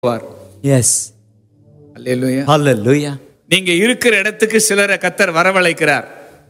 போவார் எஸ் அல்லேலூயா ஹalleluya நீங்க இருக்கிற இடத்துக்கு சிலரை கத்தர் வரவழைக்கிறார்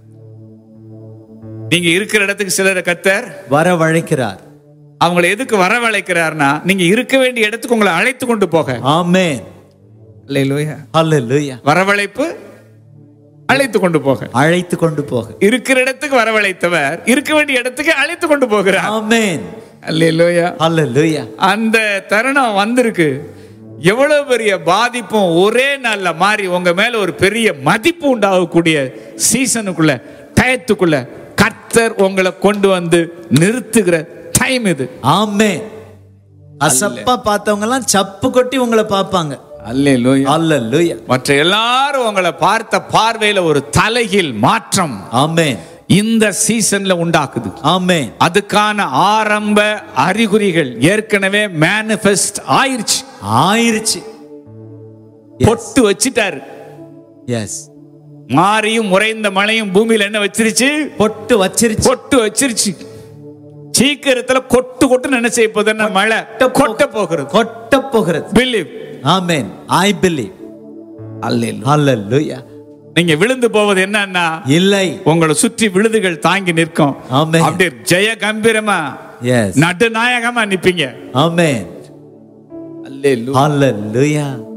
நீங்க இருக்கிற இடத்துக்கு சிலரை கத்தர் வரவழைக்கிறார் அவங்களை எதுக்கு வரவழைக்கிறார்னா நீங்க இருக்க வேண்டிய இடத்துக்கு உங்களை அழைத்து கொண்டு போக ஆமென் அல்லேலூயா ஹalleluya வரவழைப்பு அழைத்து கொண்டு போக அழைத்து கொண்டு போக இருக்கிற இடத்துக்கு வரவழைத்தவர் இருக்க வேண்டிய இடத்துக்கு அழைத்து கொண்டு போகிறார் ஆமென் அல்லேலூயா ஹalleluya அந்த தருணம் வந்திருக்கு எவ்வளவு பெரிய பாதிப்பும் ஒரே நாள்ல மாறி உங்க மேல ஒரு பெரிய மதிப்பு உண்டாகக்கூடிய சீசனுக்குள்ள டயத்துக்குள்ள கர்த்தர் உங்களை கொண்டு வந்து நிறுத்துகிற டைம் இது ஆமென் அசப்பா பார்த்தவங்க எல்லாம் சப்பு கொட்டி உங்களை பார்ப்பாங்க அல்லேலூயா ஹalleluya மற்ற எல்லாரும் உங்களை பார்த்த பார்வையில ஒரு தலைகீழ் மாற்றம் ஆமென் இந்த சீசன்ல உண்டாக்குது ஆமென் அதுக்கான ஆரம்ப அறிகுறிகள் ஏற்கனவே மேனிஃபெஸ்ட் ஆயிருச்சு ஆயிருச்சு பொட்டு வச்சிட்டாரு எஸ் மாரியும் முறைந்த மழையும் பூமியில என்ன வச்சிருச்சு பொட்டு வச்சிருச்சு கொட்டு வச்சிருச்சு சீக்கிரத்துல கொட்டு கொட்டு என்ன செய்ய போகுதுன்னா மழை கொட்ட போகிறது கொட்ட போகிறது பிலீவ் ஆமென் ஐ பிலீவ் அல்லேலூயா ஹalleluya நீங்க விழுந்து போவது என்னன்னா இல்லை உங்களை சுற்றி விழுதுகள் தாங்கி நிற்கும் ஆமென். அப்படியே ஜெய கம்பீரமா எஸ் நடுநாயகமா நிப்பீங்க ஆமென் அல்லேலூயா ஹalleluya